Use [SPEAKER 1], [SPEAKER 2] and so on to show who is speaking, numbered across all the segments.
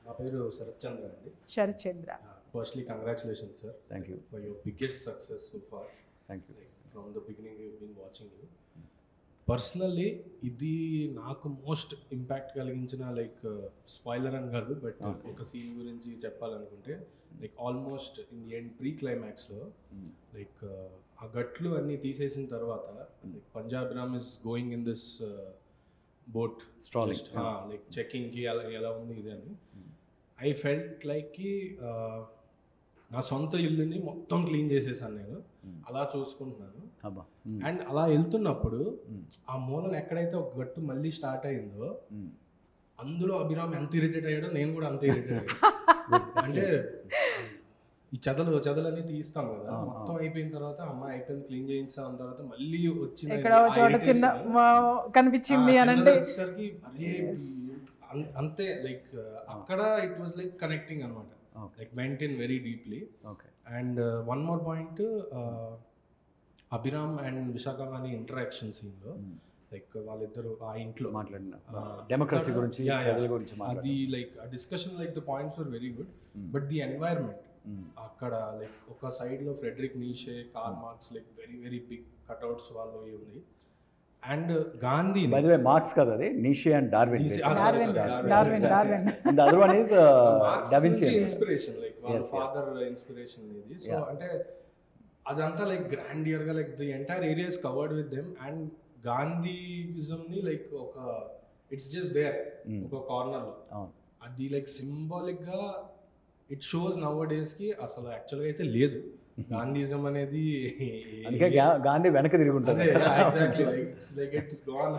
[SPEAKER 1] నా పేరు శరత్ చంద్ర అండి
[SPEAKER 2] Sharath Chandra
[SPEAKER 1] firstly congratulation sir
[SPEAKER 3] thank you
[SPEAKER 1] for your biggest success so far
[SPEAKER 3] thank you
[SPEAKER 1] like from the beginning you been watching you personally ఇది నాకు most impact కలిగించిన like spoiler అని కాదు but
[SPEAKER 3] Okay.
[SPEAKER 1] ఒక scene గురించి చెప్పాలనుకుంటే like almost in the end pre క్లైమాక్స్లో like ఆ గట్లు అన్నీ తీసేసిన తర్వాత like Punjab Ram is going in this boat
[SPEAKER 3] Strolling,
[SPEAKER 1] like చెకింగ్కి ఎలా ఎలా ఉంది ఇది అని ఐ ఫెల్ట్ లైక్కి నా సొంత ఇల్లుని మొత్తం క్లీన్ చేసేసాను నేను అలా చూసుకుంటున్నాను
[SPEAKER 3] అబ్బా
[SPEAKER 1] అండ్ అలా వెళ్తున్నప్పుడు ఆ మూలన ఎక్కడైతే ఒక గట్టు మళ్ళీ స్టార్ట్ అయిందో అందులో అభిరామ్ ఎంత ఇరిటేట్ అయ్యాడో నేను కూడా అంత ఇరిటేట్ అయ్యాను అంటే ఈ చెదలు చెదలన్నీ తీస్తాం కదా
[SPEAKER 3] ఆ, ఆ.
[SPEAKER 1] మొత్తం అయిపోయిన తర్వాత అమ్మాయి అయిపోయింది క్లీన్ చేయించాం తర్వాత మళ్ళీ వచ్చిన
[SPEAKER 2] ఇక్కడ
[SPEAKER 1] ఆ
[SPEAKER 2] ఒక చోట చిన్న
[SPEAKER 1] irritation,
[SPEAKER 2] మా- కనిపించింది
[SPEAKER 1] ఆ
[SPEAKER 2] అని
[SPEAKER 1] చిన్నది
[SPEAKER 2] అంటే
[SPEAKER 1] వచ్చేసరికి అరే అం- అంతే లైక్ అక్కడ ఇట్ వాజ్ లైక్ కనెక్టింగ్ అనమాట
[SPEAKER 3] okay
[SPEAKER 1] like meant in very deeply
[SPEAKER 3] okay
[SPEAKER 1] and one more point Abhiram and Visakha Vani interaction సీన్లో లైక్ వాళ్ళిద్దరు ఆ ఇంట్లో
[SPEAKER 3] మాట్లాడిన
[SPEAKER 1] ఆ,
[SPEAKER 3] డెమోక్రసీ
[SPEAKER 1] అక్కడ-
[SPEAKER 3] గురించి
[SPEAKER 1] Yeah, yeah.
[SPEAKER 3] ప్రజల గురించి
[SPEAKER 1] అది
[SPEAKER 3] మాట్లాడి
[SPEAKER 1] లైక్ ఆ discussion like the points were very good but the environment అక్కడ లైక్ ఒక సైడ్ లో Friedrich Nietzsche Karl Marx like very very big cutouts వాళ్ళు ఇవి ఉంది and Gandhi
[SPEAKER 3] by the way Marx కదా అది Nietzsche and Darwin
[SPEAKER 1] Nietzsche- ah, sorry,
[SPEAKER 2] Darwin
[SPEAKER 1] sorry,
[SPEAKER 2] Darwin Darwin
[SPEAKER 3] and other one is da Vinci
[SPEAKER 1] inspiration like వాళ్ళ
[SPEAKER 3] Yes, yes.
[SPEAKER 1] Father inspiration ఇది so
[SPEAKER 3] Yeah.
[SPEAKER 1] అంటే అదంతా like grandeur గా like the entire area is covered with them and Gandhism ని like ఒక it's just there
[SPEAKER 3] Mm.
[SPEAKER 1] ఒక corner లో
[SPEAKER 3] అవును
[SPEAKER 1] అది లైక్ సింబాలిక్ గా ఇట్ షోస్ నవ్ డేస్ కి అసలు యాక్చువల్ గా అయితే లేదు గాంధీజం అనేది
[SPEAKER 3] అందుకే గా- గాంధీ వెనక తిరిగి ఉంటుంది
[SPEAKER 1] exactly like like it's gone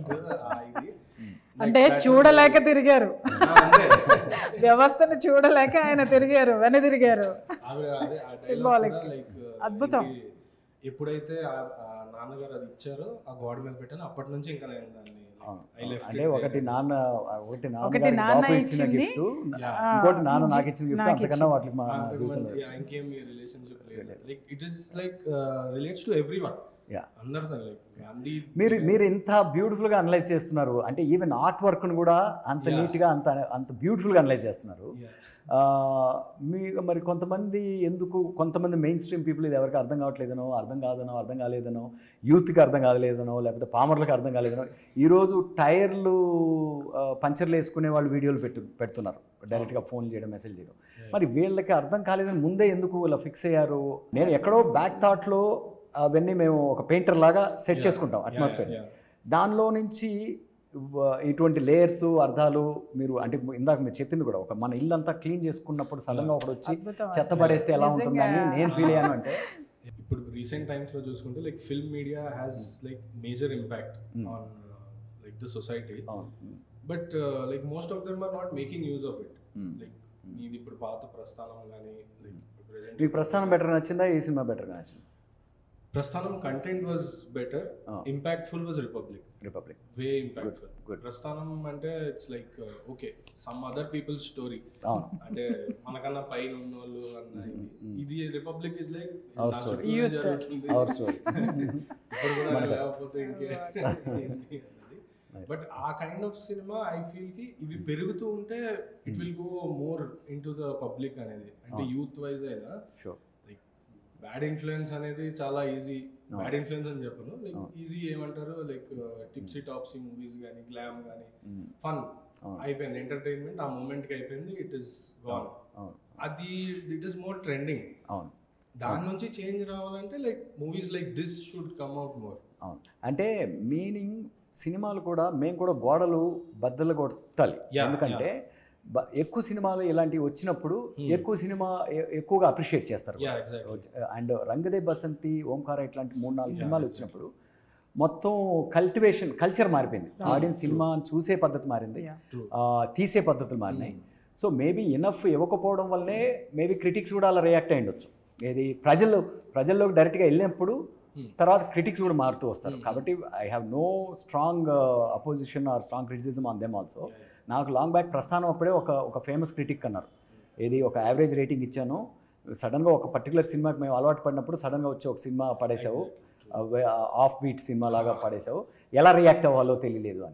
[SPEAKER 1] ఇది
[SPEAKER 2] అంటే చూడలేక తిరిగారు
[SPEAKER 1] ఆ, అంతే.
[SPEAKER 2] వ్యవస్థను చూడలేక ఆయన తిరిగారు వెన తిరిగారు
[SPEAKER 1] ఆవిడ అదే ఆ dialogue
[SPEAKER 2] Symbolic.
[SPEAKER 1] కూడా like,
[SPEAKER 2] అద్భుతం.
[SPEAKER 1] ఏంటి, ఎప్పుడైతే ఆ- ఆ నాన్నగారు అది ఇచ్చారో ఆ గోడ మీద పెట్టాను అప్పటి నుంచి ఇంకా నేను దాన్ని
[SPEAKER 3] అవును.
[SPEAKER 1] I left
[SPEAKER 3] అంటే
[SPEAKER 1] it
[SPEAKER 3] ఒకటి
[SPEAKER 1] there.
[SPEAKER 3] నాన్న ఒకటి నాన్న
[SPEAKER 2] ఒకటి
[SPEAKER 3] గారికి
[SPEAKER 2] నాన్న
[SPEAKER 3] బాపు ఇచ్చిన
[SPEAKER 2] ఇచ్చింది,
[SPEAKER 3] గిఫ్ట్
[SPEAKER 1] Yeah.
[SPEAKER 2] ఆ,
[SPEAKER 3] ఇంకోటి నాన్న
[SPEAKER 2] ఇంజి-
[SPEAKER 3] నాకు ఇచ్చిన గిఫ్ట్
[SPEAKER 2] నాకు
[SPEAKER 3] అంతకన్నా
[SPEAKER 2] ఇచ్చింది.
[SPEAKER 3] వాటికి మా
[SPEAKER 1] అంతకు
[SPEAKER 3] జీవితంలో
[SPEAKER 1] మంచి ఇంకేం మీ రిలేషన్షిప్ లేదు like it is like relates to everyone
[SPEAKER 3] Yeah.
[SPEAKER 1] అందరితో లైక్ గాంధీ
[SPEAKER 3] మీరు మీరు ఇంత beautiful గా అనలైజ్ చేస్తున్నారు అంటే ఈవెన్ ఆర్ట్ వర్క్ను కూడా అంత
[SPEAKER 1] Yeah.
[SPEAKER 3] నీట్గా అంత అంత బ్యూటిఫుల్గా అనలైజ్ చేస్తున్నారు
[SPEAKER 1] Yeah.
[SPEAKER 3] ఆ, మీ మరి కొంతమంది ఎందుకు కొంతమంది మెయిన్ స్ట్రీమ్ పీపుల్ ఇది ఎవరికి అర్థం కావట్లేదనో అర్థం కాదనో అర్థం కాలేదనో యూత్కి అర్థం కాలేదనో లేకపోతే పామర్లకు అర్థం కాలేదనో ఈరోజు టైర్లు ఆ, పంచర్లు వేసుకునే వాళ్ళు వీడియోలు పెట్టు పెడుతున్నారు డైరెక్ట్గా ఫోన్ చేయడం మెసేజ్ చేయడం మరి వీళ్ళకి అర్థం కాలేదని ముందే ఎందుకు ఇలా ఫిక్స్ అయ్యారు నేను ఎక్కడో బ్యాక్ థాట్లో అవన్నీ మేము ఒక పెయింటర్ లాగా సెట్
[SPEAKER 1] Yeah.
[SPEAKER 3] చేసుకుంటాం
[SPEAKER 1] Yeah,
[SPEAKER 3] అట్మాస్ఫియర్
[SPEAKER 1] yeah,
[SPEAKER 3] దానిలో నుంచి వ- ఇటువంటి లేయర్స్ అర్థాలు మీరు అంటే ఇందాక మీరు చెప్పింది కూడా ఒక మన ఇల్లు అంతా క్లీన్ చేసుకున్నప్పుడు సడన్గా ఒకడు వచ్చి
[SPEAKER 2] అద్భుతం
[SPEAKER 3] చెత్త
[SPEAKER 2] అసలు.
[SPEAKER 3] పడేస్తే ఎలా ఉంటుందని
[SPEAKER 2] నిజంగా.
[SPEAKER 3] నేను ఫీల్ అయ్యాను అంటే
[SPEAKER 1] yeah. ఇప్పుడు రీసెంట్ టైమ్స్ లో చూసుకుంటే like film media has like major impact
[SPEAKER 3] Mm.
[SPEAKER 1] On like the society
[SPEAKER 3] అవును
[SPEAKER 1] but like most of them are not making use of it
[SPEAKER 3] Mm.
[SPEAKER 1] Like మీది ఇప్పుడు పాత ప్రస్థానం కానీ లైక్
[SPEAKER 3] మీకు ప్రస్థానం బెటర్ నచ్చిందా ఈ సినిమా బెటర్గా నచ్చింది
[SPEAKER 1] Prasthanam content was better
[SPEAKER 3] Ah.
[SPEAKER 1] Impactful was republic
[SPEAKER 3] republic
[SPEAKER 1] way impactful
[SPEAKER 3] good.
[SPEAKER 1] Prasthanam అంటే it's like okay some other people story
[SPEAKER 3] అవును
[SPEAKER 1] అంటే మనకన్నా పైన ఉన్న వాళ్ళు అన్న ఇది ఇది రిపబ్లిక్ ఇస్ లైక్
[SPEAKER 3] Our
[SPEAKER 1] నా
[SPEAKER 3] story.
[SPEAKER 1] చుట్టూనే
[SPEAKER 2] Youth.
[SPEAKER 1] జరుగుతుంది
[SPEAKER 3] అవర్ స్టోరీ
[SPEAKER 1] ఇప్పుడు కూడా
[SPEAKER 3] మనకు-
[SPEAKER 1] లేకపోతే ఇంకే బట్ ఆ కైండ్ ఆఫ్ సినిమా ఐ ఫీల్ కి ఇవి పెరుగుతూ ఉంటే it will go more into the public అనేది అంటే
[SPEAKER 3] అవును.
[SPEAKER 1] యూత్ వైజ్ అయినా
[SPEAKER 3] షూర్
[SPEAKER 1] లైక్ బ్యాడ్ ఇన్ఫ్లుయెన్స్ అనేది చాలా ఈజీ
[SPEAKER 3] అవును.
[SPEAKER 1] బ్యాడ్ ఇన్ఫ్లుయెన్స్ అని చెప్పను లైక్
[SPEAKER 3] అవును.
[SPEAKER 1] ఈజీ ఏమంటారు లైక్ టిప్సీ టాప్సీ మూవీస్ కానీ గ్లామ్ కానీ
[SPEAKER 3] Mm.
[SPEAKER 1] ఫన్
[SPEAKER 3] అవును.
[SPEAKER 1] అయిపోయింది ఎంటర్టైన్మెంట్ ఆ మూమెంట్కి అయిపోయింది ఇట్ ఇస్ గాన్
[SPEAKER 3] అవును
[SPEAKER 1] అది ఇట్ ఇస్ మోర్ ట్రెండింగ్
[SPEAKER 3] అవును
[SPEAKER 1] దాని నుంచి చేంజ్ రావాలంటే like movies like this should come out more
[SPEAKER 3] అవును అంటే మీనింగ్ సినిమాలు కూడా మేము కూడా గోడలు బద్దలు కొట్టాలి
[SPEAKER 1] Yeah,
[SPEAKER 3] ఎందుకంటే బ- ఎక్కువ సినిమాలు ఇలాంటివి వచ్చినప్పుడు
[SPEAKER 1] Hmm.
[SPEAKER 3] ఎక్కువ సినిమా ఎ- ఎక్కువగా అప్రిషియేట్ చేస్తారు
[SPEAKER 1] yeah exactly
[SPEAKER 3] and Rang De Basanti Omkara ఇట్లాంటి మూడు నాలుగు
[SPEAKER 1] Yeah,
[SPEAKER 3] సినిమాలు
[SPEAKER 1] exactly.
[SPEAKER 3] వచ్చినప్పుడు మొత్తం కల్టివేషన్ కల్చర్ మారిపోయింది
[SPEAKER 2] Yeah,
[SPEAKER 3] ఆడియన్స్ సినిమా చూసే పద్ధతి మారింది
[SPEAKER 2] Yeah.
[SPEAKER 1] ట్రూ
[SPEAKER 3] ఆ, తీసే పద్ధతులు మారినాయి సో మేబీ ఇనఫ్ ఇవ్వకపోవడం వల్లనే మేబీ క్రిటిక్స్ కూడా అలా రియాక్ట్ అయ్యి ఉండొచ్చు ఏది ప్రజలు ప్రజల్లోకి డైరెక్ట్గా వెళ్ళినప్పుడు
[SPEAKER 1] Hmm.
[SPEAKER 3] తర్వాత క్రిటిక్స్ కూడా మారుతూ వస్తారు
[SPEAKER 1] Hmm.
[SPEAKER 3] కాబట్టి I have no strong opposition or strong criticism on them also నాకు లాంగ్ బ్యాక్ ప్రస్థానం అప్పుడే ఒక ఒక ఫేమస్ క్రిటిక్ అన్నారు ఏది ఒక యావరేజ్ రేటింగ్ ఇచ్చాను సడన్గా ఒక పర్టికులర్ సినిమాకి మేము అలవాటు పడినప్పుడు సడన్గా వచ్చి ఒక సినిమా పడేసావు ఆఫ్ బీట్ సినిమా లాగా పడేసావు ఎలా రియాక్ట్ అవ్వాలో తెలియలేదు అని